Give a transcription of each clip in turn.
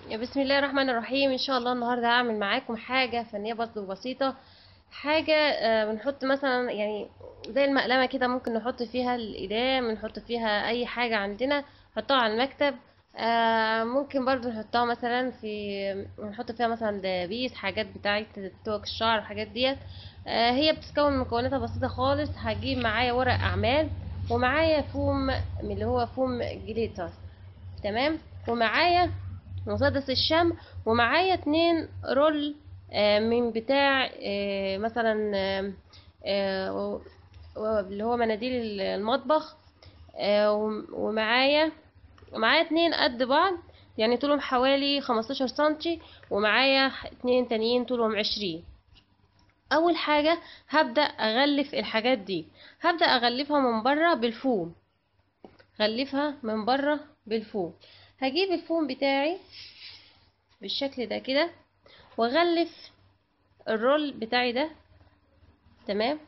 يا بسم الله الرحمن الرحيم ان شاء الله النهارده هعمل معاكم حاجه فنيه برضه بسيطه حاجه آه، بنحط مثلا يعني زي المقلمه كده ممكن نحط فيها الاقلام نحط فيها اي حاجه عندنا نحطها على المكتب آه، ممكن برضه نحطها مثلا في نحط فيها مثلا دبابيس حاجات بتاعه توك الشعر الحاجات ديت آه، هي بتتكون من مكوناتها بسيطه خالص هجيب معايا ورق اعمال ومعايا فوم من اللي هو فوم جليتر تمام ومعايا مسدس الشمع ومعايا اتنين رول آه، من بتاع آه، مثلا آه، آه، و- اللي هو مناديل المطبخ آه، وم- ومعايا ومعايا اتنين قد بعض يعني طولهم حوالي خمستاشر سنتي ومعايا اتنين تانيين طولهم عشرين اول حاجة هبدأ اغلف الحاجات دي هبدأ اغلفها من بره بالفوم غلفها من بره بالفوم هجيب الفوم بتاعي بالشكل ده كده واغلف الرول بتاعي ده تمام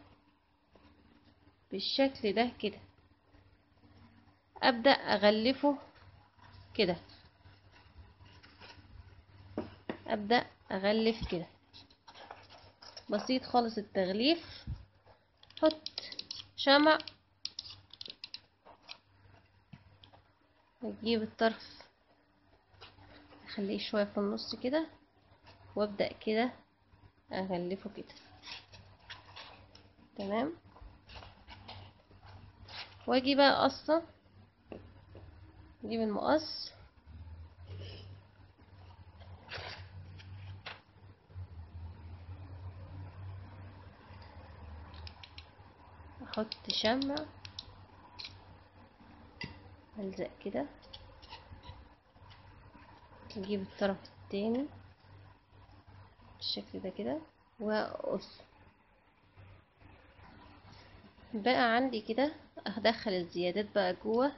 بالشكل ده كده ابدا اغلفه كده ابدا اغلف كده بسيط خالص التغليف حط شمع اجيب الطرف اخليه شويه في النص كده وابدا كده اغلفه كده تمام واجي بقى قصه اجيب المقص احط شمع الزق كده اجيب الطرف التاني بالشكل ده كده واقص بقى عندي كده هدخل الزيادات بقى جوه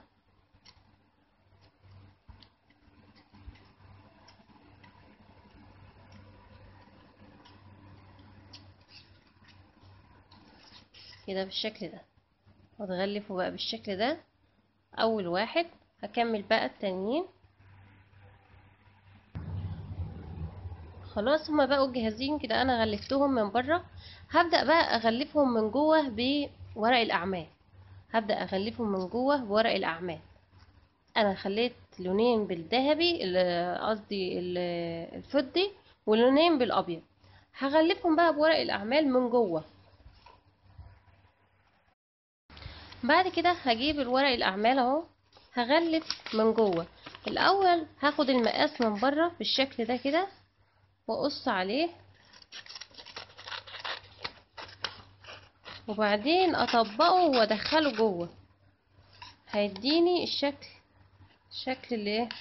كده بالشكل ده واتغلفه بقى بالشكل ده اول واحد هكمل بقى التانيين خلاص هما بقوا جاهزين كده انا غلفتهم من بره هبدأ بقى اغلفهم من جوه بورق الاعمال هبدأ اغلفهم من جوه بورق الاعمال انا خليت لونين بالذهبي ال- قصدي ال- الفضي ولونين بالابيض هغلفهم بقى بورق الاعمال من جوه بعد كده هجيب الورق الاعمال اهو هغلف من جوه الاول هاخد المقاس من بره بالشكل ده كده واقص عليه وبعدين اطبقه وادخله جوه هيديني الشكل الشكل اللي ايه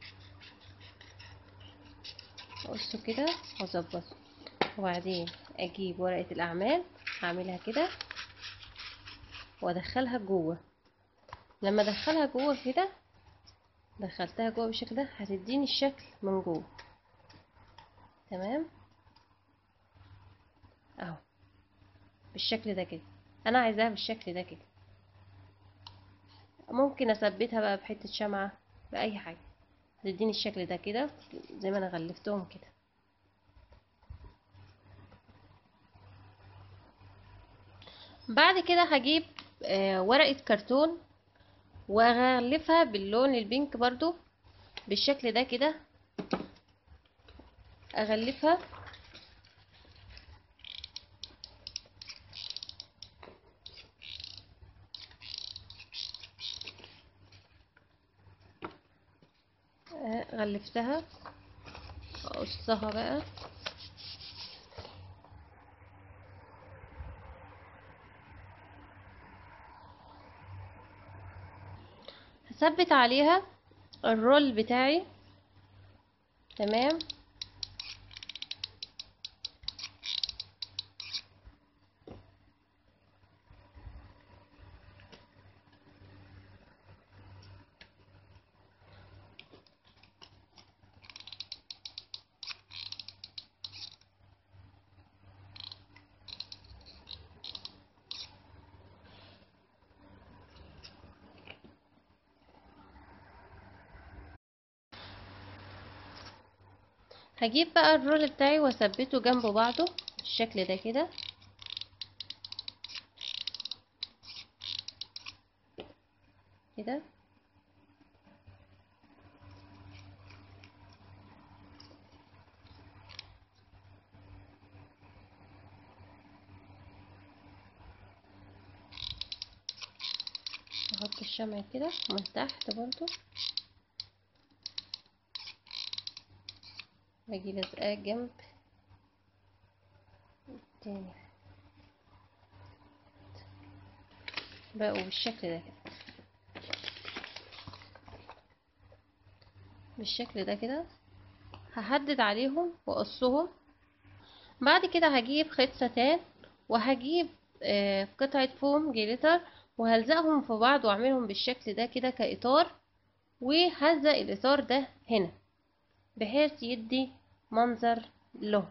اقصه كده واظبطه وبعدين اجيب ورقة الاعمال هعملها كده وادخلها جوه لما ادخلها جوه كده دخلتها جوه بالشكل ده هتديني الشكل من جوه تمام اهو بالشكل ده كده انا عايزاها بالشكل ده كده ممكن اثبتها بقى بحته شمعه باي حاجه تديني الشكل ده كده زي ما انا غلفتهم كده بعد كده هجيب آه، ورقه كرتون واغلفها باللون البينك برضو بالشكل ده كده اغلفها آه، غلفتها اقصها بقى هثبت عليها الرول بتاعي تمام هجيب بقى الرول بتاعي واثبته جنب بعضه بالشكل ده كده كده احط الشمع كده من تحت برضو واجي لازقاه جنب تاني بقوا بالشكل ده كده بالشكل ده كده هحدد عليهم واقصهم بعد كده هجيب خيط ستان وهجيب آه، قطعة فوم جليتر وهلزقهم في بعض واعملهم بالشكل ده كده كإطار وهلزق الإطار ده هنا بحيث يدي منظر له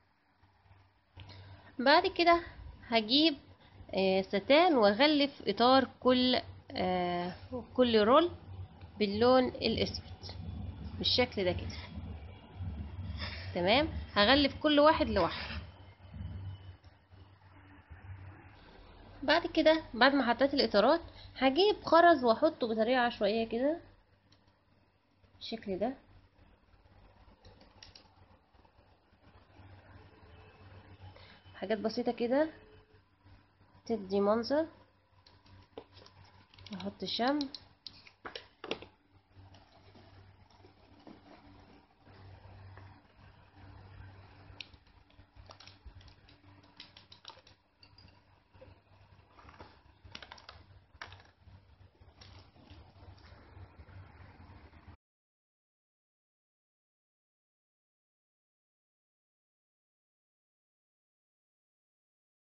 بعد كده هجيب آه، ستان واغلف إطار كل آه، كل رول باللون الأسود بالشكل ده كده تمام هغلف كل واحد لوحده بعد كده بعد ما حطيت الاطارات هجيب خرز واحطه بطريقه عشوائيه كده بالشكل ده حاجات بسيطه كده تدي منظر احط شمع